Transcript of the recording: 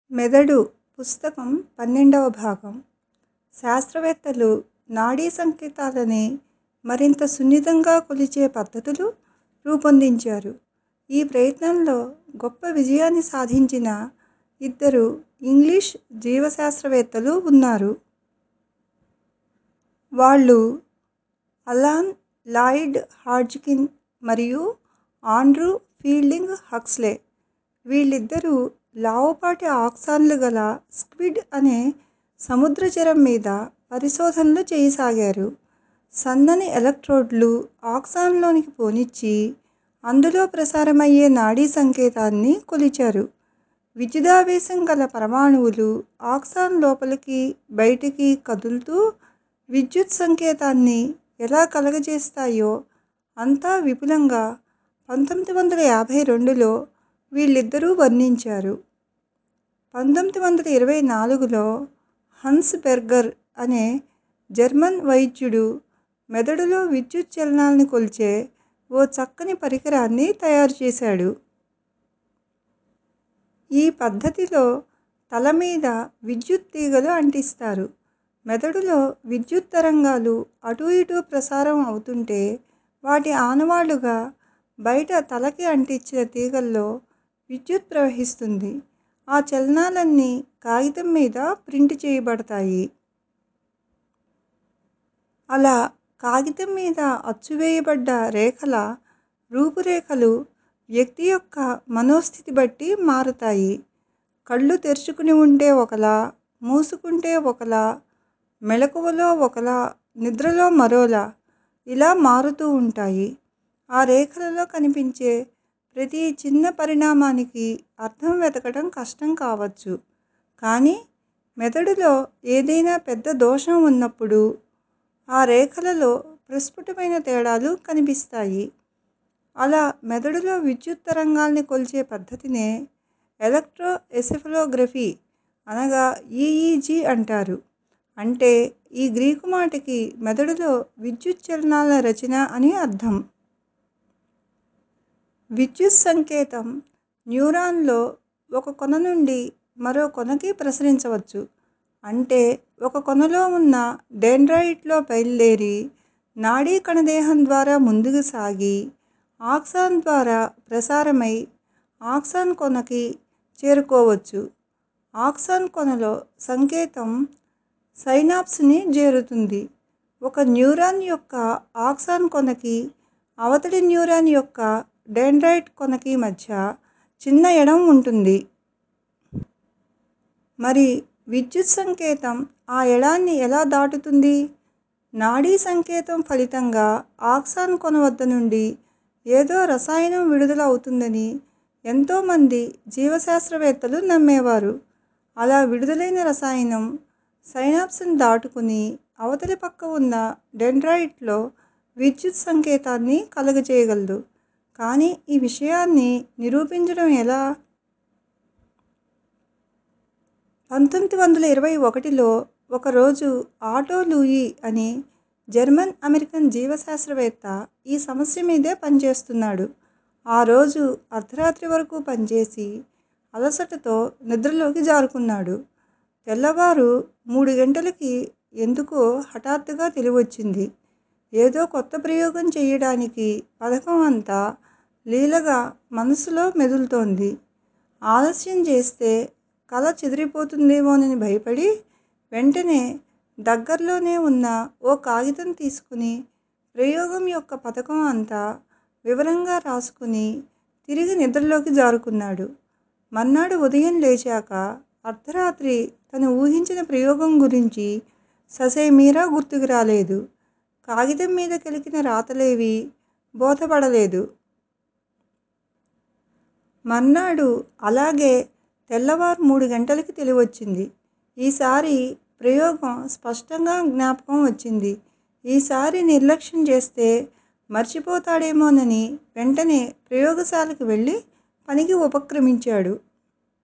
మెదడు పుస్తకం పన్నెండవ భాగం శాస్త్రవేత్తలు నాడీ సంకేతాలని మరింత సున్నితంగా కొలిచే పద్ధతులు రూపొందించారు ఈ ప్రయత్నంలో గొప్ప విజయాన్ని సాధించిన ఇద్దరు ఇంగ్లీష్ జీవశాస్త్రవేత్తలు ఉన్నారు వాళ్ళు అలాన్ లాయిడ్ హాడ్జ్కిన్ మరియు ఆండ్రూ ఫీల్డింగ్ హక్స్లే వీళ్ళిద్దరూ లావుపాటి ఆక్సాన్లు గల స్క్విడ్ అనే సముద్రజరం మీద పరిశోధనలు చేయసాగారు సన్నని ఎలక్ట్రోడ్లు ఆక్సాన్లోనికి పోనిచ్చి అందులో ప్రసారమయ్యే నాడీ సంకేతాన్ని కొలిచారు విద్యుదావేశం గల పరమాణువులు ఆక్సాన్ లోపలికి బయటికి కదులుతూ విద్యుత్ సంకేతాన్ని ఎలా కలుగజేస్తాయో అంతా విపులంగా పంతొమ్మిది వందల యాభై రెండులో వీళ్ళిద్దరూ వర్ణించారు పంతొమ్మిది వందల ఇరవై నాలుగులో హన్స్ బెర్గర్ అనే జర్మన్ వైద్యుడు మెదడులో విద్యుత్ చలనాల్ని కొలిచే ఓ చక్కని పరికరాన్ని తయారు చేశాడు ఈ పద్ధతిలో తల మీద విద్యుత్ తీగలు అంటిస్తారు మెదడులో విద్యుత్ తరంగాలు అటూ ఇటూ ప్రసారం అవుతుంటే వాటి ఆనవాళ్లుగా బయట తలకి అంటించిన తీగల్లో విద్యుత్ ప్రవహిస్తుంది ఆ చలనాలన్నీ కాగితం మీద ప్రింట్ చేయబడతాయి అలా కాగితం మీద అచ్చువేయబడ్డ రేఖల రూపురేఖలు వ్యక్తి యొక్క మనోస్థితి బట్టి మారతాయి కళ్ళు తెరుచుకుని ఉంటే ఒకలా మూసుకుంటే ఒకలా మెలకువలో ఒకలా నిద్రలో మరోలా ఇలా మారుతూ ఉంటాయి ఆ రేఖలలో కనిపించే ప్రతి చిన్న పరిణామానికి అర్థం వెతకడం కష్టం కావచ్చు కానీ మెదడులో ఏదైనా పెద్ద దోషం ఉన్నప్పుడు ఆ రేఖలలో ప్రస్ఫుటమైన తేడాలు కనిపిస్తాయి అలా మెదడులో విద్యుత్ తరంగాల్ని కొలిచే పద్ధతినే ఎలక్ట్రో ఎసెఫలోగ్రఫీ అనగా ఈఈజీ అంటారు అంటే ఈ గ్రీకు మాటకి మెదడులో విద్యుత్ చలనాల రచన అని అర్థం విద్యుత్ సంకేతం న్యూరాన్లో ఒక కొన నుండి మరో కొనకి ప్రసరించవచ్చు అంటే ఒక కొనలో ఉన్న డెండ్రైట్లో బయలుదేరి నాడీ కణదేహం ద్వారా ముందుకు సాగి ఆక్సాన్ ద్వారా ప్రసారమై ఆక్సాన్ కొనకి చేరుకోవచ్చు ఆక్సాన్ కొనలో సంకేతం సైనాప్స్ని చేరుతుంది ఒక న్యూరాన్ యొక్క ఆక్సాన్ కొనకి అవతలి న్యూరాన్ యొక్క డెండ్రైట్ కొనకి మధ్య చిన్న ఎడం ఉంటుంది మరి విద్యుత్ సంకేతం ఆ ఎడాన్ని ఎలా దాటుతుంది నాడీ సంకేతం ఫలితంగా ఆక్సాన్ కొన వద్ద నుండి ఏదో రసాయనం విడుదల అవుతుందని ఎంతోమంది జీవశాస్త్రవేత్తలు నమ్మేవారు అలా విడుదలైన రసాయనం సైనాప్స్ని దాటుకుని అవతలి పక్క ఉన్న డెండ్రైట్లో విద్యుత్ సంకేతాన్ని కలుగజేయగలదు కానీ ఈ విషయాన్ని నిరూపించడం ఎలా పంతొమ్మిది వందల ఇరవై ఒకటిలో ఒకరోజు ఆటో లూయి అని జర్మన్ అమెరికన్ జీవశాస్త్రవేత్త ఈ సమస్య మీదే పనిచేస్తున్నాడు ఆ రోజు అర్ధరాత్రి వరకు పనిచేసి అలసటతో నిద్రలోకి జారుకున్నాడు తెల్లవారు మూడు గంటలకి ఎందుకో హఠాత్తుగా తెలివొచ్చింది ఏదో కొత్త ప్రయోగం చేయడానికి పథకం అంతా లీలగా మనసులో మెదులుతోంది ఆలస్యం చేస్తే కళ చెదిరిపోతుందేమోనని భయపడి వెంటనే దగ్గర్లోనే ఉన్న ఓ కాగితం తీసుకుని ప్రయోగం యొక్క పథకం అంతా వివరంగా రాసుకుని తిరిగి నిద్రలోకి జారుకున్నాడు మర్నాడు ఉదయం లేచాక అర్ధరాత్రి తను ఊహించిన ప్రయోగం గురించి ససేమీరా గుర్తుకు రాలేదు కాగితం మీద కెలికిన రాతలేవి బోధపడలేదు మర్నాడు అలాగే తెల్లవారు మూడు గంటలకి తెలివొచ్చింది ఈసారి ప్రయోగం స్పష్టంగా జ్ఞాపకం వచ్చింది ఈసారి నిర్లక్ష్యం చేస్తే మర్చిపోతాడేమోనని వెంటనే ప్రయోగశాలకు వెళ్ళి పనికి ఉపక్రమించాడు